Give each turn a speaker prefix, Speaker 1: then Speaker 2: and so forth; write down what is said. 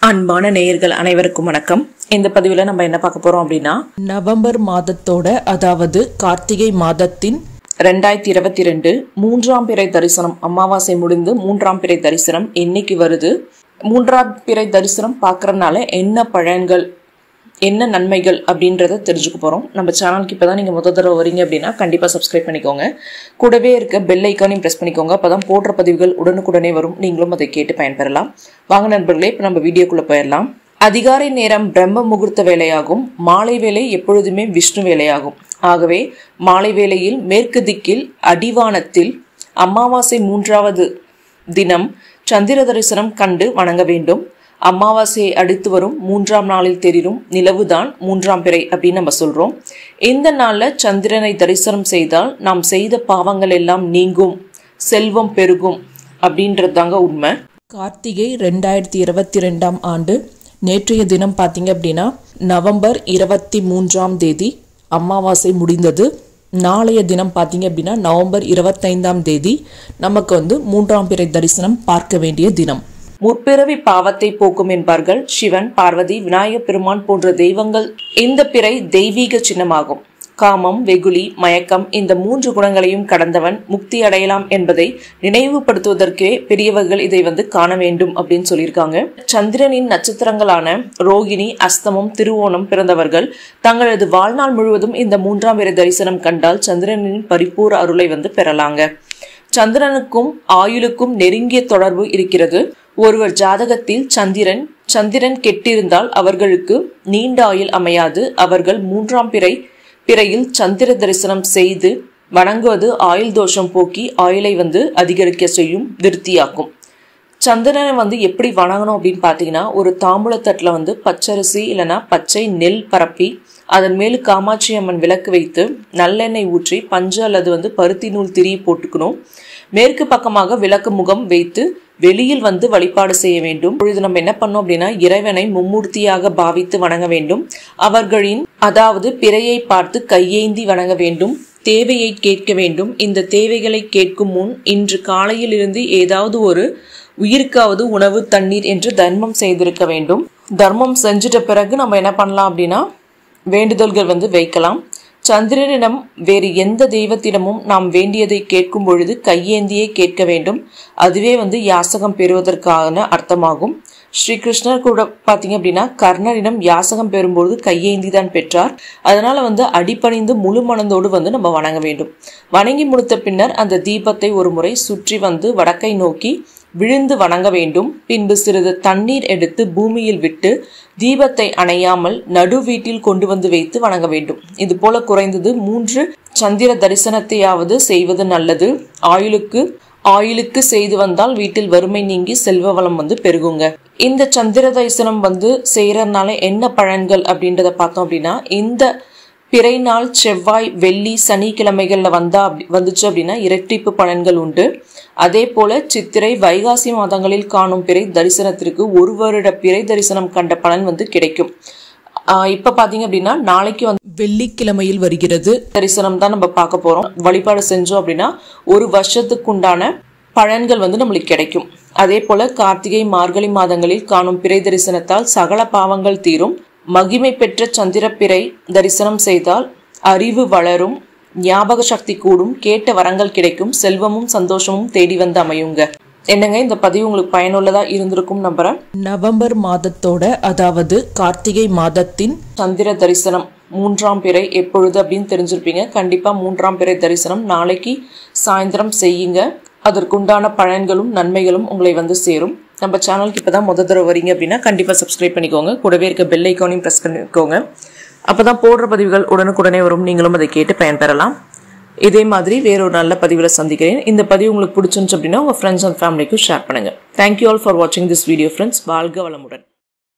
Speaker 1: அன்பான நேயர்கள் அனைவருக்கும் வணக்கம் இந்த பதிவில் நம்ம என்ன பார்க்க போறோம் அப்படின்னா
Speaker 2: நவம்பர் மாதத்தோட அதாவது கார்த்திகை மாதத்தின்
Speaker 1: ரெண்டாயிரத்தி இருபத்தி ரெண்டு மூன்றாம் பிறை தரிசனம் அமாவாசை முடிந்து மூன்றாம் பிறை தரிசனம் என்னைக்கு வருது மூன்றாம் பிறை தரிசனம் பார்க்கறதுனால என்ன பலன்கள் என்ன நன்மைகள் அப்படின்றத தெரிஞ்சுக்க போகிறோம் நம்ம சேனலுக்கு இப்போ தான் நீங்கள் முத தடவை வரீங்க அப்படின்னா கண்டிப்பாக சப்ஸ்கிரைப் பண்ணிக்கோங்க கூடவே இருக்க பெல் ஐக்கானையும் ப்ரெஸ் பண்ணிக்கோங்க அப்போ தான் போடுற பதிவுகள் உடனுக்குடனே வரும் நீங்களும் அதை கேட்டு பயன்பெறலாம் வாங்க நண்பர்களே இப்போ நம்ம வீடியோக்குள்ளே போயிடலாம் அதிகாலை நேரம் பிரம்ம முகூர்த்த வேலையாகும் மாலை வேலை எப்பொழுதுமே விஷ்ணு வேலையாகும் ஆகவே மாலை வேளையில் மேற்கு திக்கில் அடிவானத்தில் அமாவாசை மூன்றாவது தினம் சந்திர தரிசனம் கண்டு வணங்க வேண்டும் அமாவாசையை அடுத்து வரும் மூன்றாம் நாளில் தெரியும் நிலவுதான் மூன்றாம் பிறை அப்படின்னு நம்ம சொல்றோம் இந்த நாள்ல சந்திரனை தரிசனம் செய்தால் நாம் செய்த பாவங்கள் எல்லாம் நீங்கும் செல்வம் பெருகும் அப்படின்றது தாங்க உண்மை
Speaker 2: கார்த்திகை ரெண்டாயிரத்தி இருபத்தி ரெண்டாம் ஆண்டு நேற்றைய தினம் பார்த்தீங்க அப்படின்னா நவம்பர் இருபத்தி மூன்றாம் தேதி அமாவாசை முடிந்தது நாளைய தினம் பார்த்தீங்க அப்படின்னா நவம்பர் இருபத்தைந்தாம் தேதி நமக்கு வந்து மூன்றாம் பிறை தரிசனம் பார்க்க வேண்டிய தினம்
Speaker 1: முற்பிறவி பாவத்தை போக்கும் என்பார்கள் சிவன் பார்வதி விநாயகப் பெருமான் போன்ற தெய்வங்கள் இந்த பிறை தெய்வீக சின்னமாகும் காமம் வெகுளி மயக்கம் இந்த மூன்று குணங்களையும் கடந்தவன் முக்தி அடையலாம் என்பதை நினைவுபடுத்துவதற்கே பெரியவர்கள் இதை வந்து காண வேண்டும் அப்படின்னு சொல்லியிருக்காங்க சந்திரனின் நட்சத்திரங்களான ரோகிணி அஸ்தமம் திருவோணம் பிறந்தவர்கள் தங்களது வாழ்நாள் முழுவதும் இந்த மூன்றாம் பிறை தரிசனம் கண்டால் சந்திரனின் பரிபூர அருளை வந்து பெறலாங்க சந்திரனுக்கும் ஆயுளுக்கும் நெருங்கிய தொடர்பு இருக்கிறது ஒருவர் ஜாதகத்தில் சந்திரன் சந்திரன் கெட்டிருந்தால் அவர்களுக்கு நீண்ட ஆயுள் அமையாது அவர்கள் மூன்றாம் பிறை பிறையில் சந்திர தரிசனம் செய்து வணங்குவது ஆயுள் தோஷம் போக்கி ஆயுளை வந்து அதிகரிக்க செய்யும் விருத்தியாக்கும் சந்திரனை வந்து எப்படி வணங்கணும் அப்படின்னு பார்த்தீங்கன்னா ஒரு தாம்பூலத்தட்டில் வந்து பச்சரிசி இல்லைன்னா பச்சை நெல் பரப்பி அதன் மேல் காமாட்சி அம்மன் விளக்கு வைத்து நல்லெண்ணெய் ஊற்றி பஞ்சு அல்லது வந்து பருத்தி நூல் திரி போட்டுக்கணும் மேற்கு பக்கமாக விளக்கு முகம் வைத்து வெளியில் வந்து வழிபாடு செய்ய வேண்டும் இப்பொழுது நம்ம என்ன பண்ணோம் அப்படின்னா இறைவனை மும்மூர்த்தியாக பாவித்து வணங்க வேண்டும் அவர்களின் அதாவது பிறையை பார்த்து கையேந்தி வணங்க வேண்டும் தேவையை கேட்க வேண்டும் இந்த தேவைகளை கேட்கும் முன் இன்று காலையில் இருந்து ஏதாவது ஒரு உயிருக்காவது உணவு தண்ணீர் என்று தர்மம் செய்திருக்க வேண்டும் தர்மம் செஞ்சிட்ட பிறகு நம்ம என்ன பண்ணலாம் அப்படின்னா வேண்டுதல்கள் வந்து வைக்கலாம் சந்திரனிடம் வேறு எந்த தெய்வத்திடமும் நாம் வேண்டியதை கேட்கும் பொழுது கையேந்தியே கேட்க வேண்டும் அதுவே வந்து யாசகம் பெறுவதற்கான அர்த்தமாகும் ஸ்ரீகிருஷ்ணர் கூட பார்த்தீங்க அப்படின்னா கர்ணனிடம் யாசகம் பெறும்பொழுது கையேந்தி தான் பெற்றார் அதனால வந்து அடிப்பணிந்து முழு மனதோடு வந்து நம்ம வணங்க வேண்டும் வணங்கி முடித்த பின்னர் அந்த தீபத்தை ஒரு முறை சுற்றி வந்து வடக்கை நோக்கி விழுந்து வணங்க வேண்டும் பின்பு சிறிது தண்ணீர் எடுத்து பூமியில் விட்டு தீபத்தை அணையாமல் நடு வீட்டில் கொண்டு வந்து வைத்து வணங்க வேண்டும் இது போல குறைந்தது மூன்று சந்திர தரிசனத்தையாவது செய்வது நல்லது ஆயுளுக்கு ஆயுளுக்கு செய்து வந்தால் வீட்டில் வறுமை நீங்கி செல்வ வளம் வந்து பெருகுங்க இந்த சந்திர தரிசனம் வந்து செய்யறதுனால என்ன பலன்கள் அப்படின்றத பார்த்தோம் அப்படின்னா இந்த பிறை நாள் செவ்வாய் வெள்ளி சனிக்கிழமைகளில் வந்தா அப்படி வந்துச்சு அப்படின்னா இரட்டிப்பு பலன்கள் உண்டு அதே போல சித்திரை வைகாசி மாதங்களில் காணும் பிறை தரிசனத்திற்கு ஒரு வருட பிறை தரிசனம் கண்ட பலன் வந்து கிடைக்கும் ஆஹ் இப்ப பாத்தீங்க அப்படின்னா நாளைக்கு வந்து
Speaker 2: வெள்ளிக்கிழமையில் வருகிறது
Speaker 1: தரிசனம் தான் நம்ம பார்க்க போறோம் வழிபாடு செஞ்சோம் அப்படின்னா ஒரு வருஷத்துக்கு உண்டான பலன்கள் வந்து நம்மளுக்கு கிடைக்கும் அதே போல கார்த்திகை மார்கழி மாதங்களில் காணும் பிறை தரிசனத்தால் சகல பாவங்கள் தீரும் மகிமை பெற்ற சந்திரப்பிறை தரிசனம் செய்தால் அறிவு வளரும் ஞாபக சக்தி கூடும் கேட்ட வரங்கள் கிடைக்கும் செல்வமும் சந்தோஷமும் தேடி வந்து அமையுங்க என்னங்க இந்த பதிவு உங்களுக்கு பயனுள்ளதா இருந்திருக்கும் நம்புறேன்
Speaker 2: நவம்பர் மாதத்தோட அதாவது கார்த்திகை மாதத்தின்
Speaker 1: சந்திர தரிசனம் மூன்றாம் பிறை எப்பொழுது அப்படின்னு தெரிஞ்சிருப்பீங்க கண்டிப்பா மூன்றாம் பிறை தரிசனம் நாளைக்கு சாயந்தரம் செய்யுங்க அதற்குண்டான பலன்களும் நன்மைகளும் உங்களை வந்து சேரும் நம்ம சேனலுக்கு இப்போ தான் முத தடவை வரீங்க அப்படின்னா கண்டிப்பாக சப்ஸ்கிரைப் பண்ணிக்கோங்க கூடவே இருக்க பெல் ஐக்கானையும் ப்ரெஸ் பண்ணிக்கோங்க அப்போ தான் போடுற பதிவுகள் உடனுக்குடனே வரும் நீங்களும் அதை கேட்டு பயன்பெறலாம் இதே மாதிரி வேறொரு நல்ல பதிவில் சந்திக்கிறேன் இந்த பதிவு உங்களுக்கு பிடிச்சிருந்துச்சு அப்படின்னா உங்கள் ஃப்ரெண்ட்ஸ் அண்ட் ஃபேமிலிக்கும் ஷேர் பண்ணுங்கள் தேங்க்யூ ஆல் ஃபார் வாட்சிங் திஸ் வீடியோ ஃப்ரெண்ட்ஸ் வாழ்க வளமுடன்